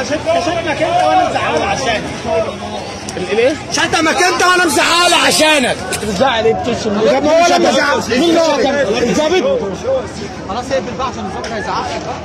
شتمك انت وانا مزعله عشانك الايه؟ شتمك انت وانا مزعله عشانك بتزعل ايه بتشتم طب ما هو لما زعل مين اللي شتم؟ الظابط خلاص اقفل بقى عشان الظابط هيزعقك بقى